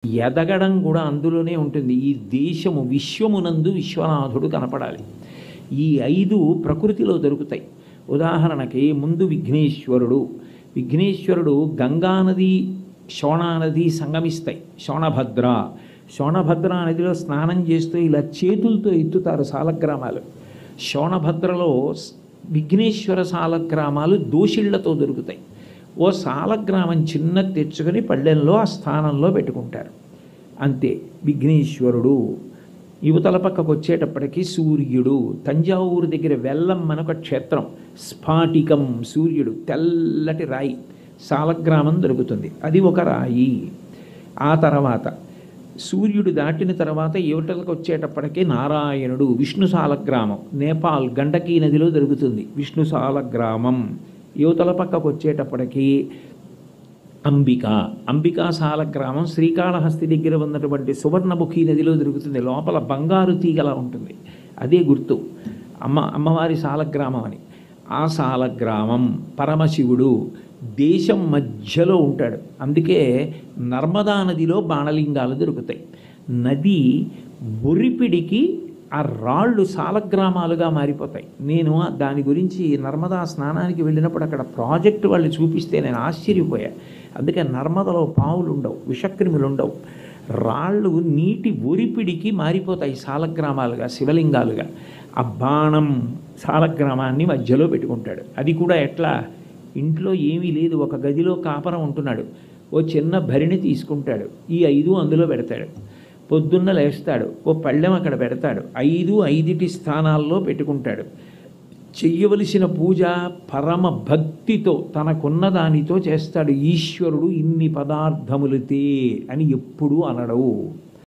ఎదగడం కూడా అందులోనే ఉంటుంది ఈ దేశము విశ్వమునందు విశ్వనాథుడు కనపడాలి ఈ ఐదు ప్రకృతిలో దొరుకుతాయి ఉదాహరణకి ముందు విఘ్నేశ్వరుడు విఘ్నేశ్వరుడు గంగానది శోణానది సంగమిస్తాయి శోణభద్ర శోణభద్ర నదిలో స్నానం చేస్తూ ఇలా చేతులతో ఎత్తుతారు సాలగ్రామాలు శోణభద్రలో స్- విఘ్నేశ్వర సాలగ్రామాలు దోషిళ్లతో దొరుకుతాయి ఓ సాలగ్రామం చిన్న తెచ్చుకొని పళ్ళెంలో ఆ స్థానంలో పెట్టుకుంటారు అంతే విఘ్నేశ్వరుడు యువతల పక్కకు వచ్చేటప్పటికి సూర్యుడు తంజావూరు దగ్గర వెల్లం మనొక క్షేత్రం స్ఫాటికం సూర్యుడు తెల్లటి రాయి సాలగ్రామం దొరుకుతుంది అది ఒక రాయి ఆ తర్వాత సూర్యుడు దాటిన తర్వాత యువతలకు వచ్చేటప్పటికి నారాయణుడు విష్ణు సాలగ్రామం నేపాల్ గండకీ నదిలో దొరుకుతుంది విష్ణు సాలగ్రామం యువతల పక్కకు వచ్చేటప్పటికి అంబిక అంబికా సాలగ్రామం శ్రీకాళహస్తి దగ్గర ఉన్నటువంటి సువర్ణముఖి నదిలో దొరుకుతుంది లోపల బంగారు తీగలా ఉంటుంది అదే గుర్తు అమ్మ అమ్మవారి సాలగ్రామం అని ఆ సాలగ్రామం పరమశివుడు దేశం మధ్యలో ఉంటాడు అందుకే నర్మదా నదిలో బాణలింగాలు దొరుకుతాయి నది బొరిపిడికి ఆ రాళ్ళు సాలగ్రామాలుగా మారిపోతాయి నేను ఆ దాని గురించి నర్మదా స్నానానికి వెళ్ళినప్పుడు అక్కడ ప్రాజెక్ట్ వాళ్ళు చూపిస్తే నేను ఆశ్చర్యపోయా అందుకే నర్మదలో పావులు ఉండవు విషక్రిములు ఉండవు రాళ్ళు నీటి ఒరిపిడికి మారిపోతాయి సాలగ్రామాలుగా శివలింగాలుగా ఆ బాణం సాలగ్రామాన్ని మధ్యలో పెట్టుకుంటాడు అది కూడా ఎట్లా ఇంట్లో ఏమీ లేదు ఒక గదిలో కాపరం ఉంటున్నాడు ఓ చిన్న భరిణి తీసుకుంటాడు ఈ ఐదు అందులో పెడతాడు పొద్దున్న లేస్తాడు ఓ పళ్ళెం అక్కడ పెడతాడు ఐదు ఐదిటి స్థానాల్లో పెట్టుకుంటాడు చెయ్యవలసిన పూజ పరమ భక్తితో తనకున్న దానితో చేస్తాడు ఈశ్వరుడు ఇన్ని పదార్థములితే అని ఎప్పుడూ అనడవు